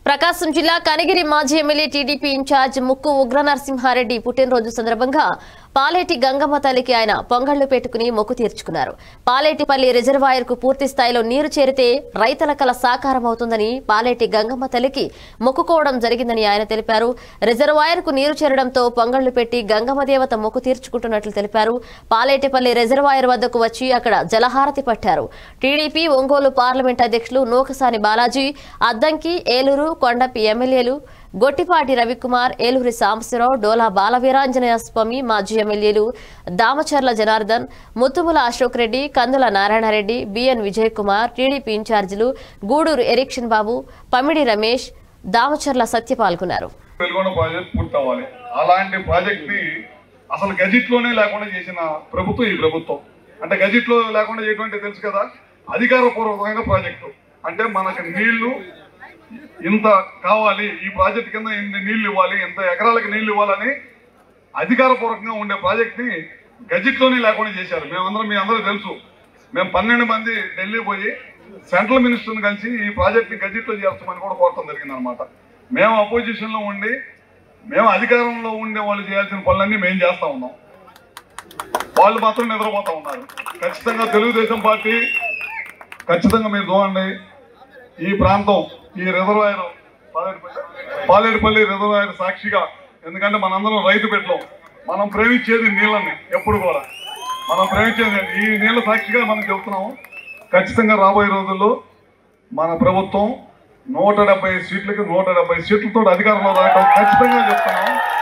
ప్రకాశం జిల్లా కనిగిరి మాజీ MLA TDP incharge ముక్కు ఉగ్ర నరసింహారెడ్డి పుట్టినరోజు సందర్భంగా పాలేటి గంగమ్మ తల్లికి ఆయన పొంగళ్లు పెట్టుకుని మొక్కు తీర్చుకున్నారు పాలేటిపల్లి రిజర్వాయర్ కు పూర్తి స్థాయిలో నీరు చేరితే రైతుల కల సాకారం అవుతుందని పాలేటి గంగమ్మ తల్లికి మొక్కుకోవడం జరిగిందని ఆయన తెలిపారు రిజర్వాయర్ కు నీరు చేరడంతో పొంగళ్లు పెట్టి గంగమ్మ దేవత మొక్కు తీర్చుకుంటున్నట్లు తెలిపారు పాలేటిపల్లి రిజర్వాయర్ వద్దకు వచ్చి అక్కడ జలహారతి పట్టారు టీడీపీ ఒంగోలు పార్లమెంట్ అధ్యక్షులు నూకసాని బాలాజీ అద్దంకి ఏలూరు కొండపి ఎమ్మెల్యేలు గొట్టిపాటి రవికుమార్ ఏలూరి సాంబశివరావు డోలా బాలవీరాంజనేయ స్వామి మాజీ ఎమ్మెల్యేలు దామచర్ల జనార్దన్ ముత్తుముల అశోక్ రెడ్డి కందుల నారాయణరెడ్డి బిఎన్ విజయ్ కుమార్ టీడీపీ ఇన్ఛార్జీలు గూడూరు ఎరిక్షన్ బాబు పమిడి రమేష్ దామచర్ల సత్య పాల్గొన్నారు వెలుగొండ ప్రాజెక్ట్ పూర్తి అవ్వాలి అలాంటి ప్రాజెక్ట్ ని అసలు గజెట్ లోనే లేకుండా చేసిన ప్రభుత్వం ఈ ప్రభుత్వం అంటే గజెట్ లో లేకుండా చేయడం అంటే తెలుసు కదా అధికారపూర్వకమైన ప్రాజెక్టు అంటే మనకు నీళ్లు ఇంత కావాలి ఈ ప్రాజెక్ట్ కింద ఇన్ని నీళ్లు ఇవ్వాలి ఇంత ఎకరాలకు నీళ్లు ఇవ్వాలని అధికారపూర్వకంగా ఉండే ప్రాజెక్ట్ ని గజెట్ లోనే లేకుండా చేశారు మేమందరం మీ అందరూ తెలుసు మేము పన్నెండు మంది ఢిల్లీ పోయి సెంట్రల్ మినిస్టర్ని కలిసి ఈ ప్రాజెక్ట్ ని గజెట్ లో చేస్తామని కూడా కోరటం జరిగింది అనమాట మేము అపోజిషన్ లో ఉండి మేము అధికారంలో ఉండే వాళ్ళు చేయాల్సిన పనులన్నీ మేము చేస్తా ఉన్నాం వాళ్ళు మాత్రం నిద్రపోతా ఉన్నారు ఖచ్చితంగా తెలుగుదేశం పార్టీ ఖచ్చితంగా మీరు చూడండి ఈ ప్రాంతం ఈ రిజర్వాయర్ పాలేరుపల్లి రిజర్వాయర్ సాక్షిగా ఎందుకంటే మనందరం రైతు పెట్టడం మనం ప్రేమించేది నీళ్ళని ఎప్పుడు కూడా మనం ప్రేమించేది ఈ నీళ్ళ సాక్షిగా మనం చెబుతున్నాము ఖచ్చితంగా రాబోయే రోజుల్లో మన ప్రభుత్వం నూట డెబ్బై సీట్లకి నూట డెబ్బై సీట్లతో అధికారంలో రావడం ఖచ్చితంగా చెప్తున్నాం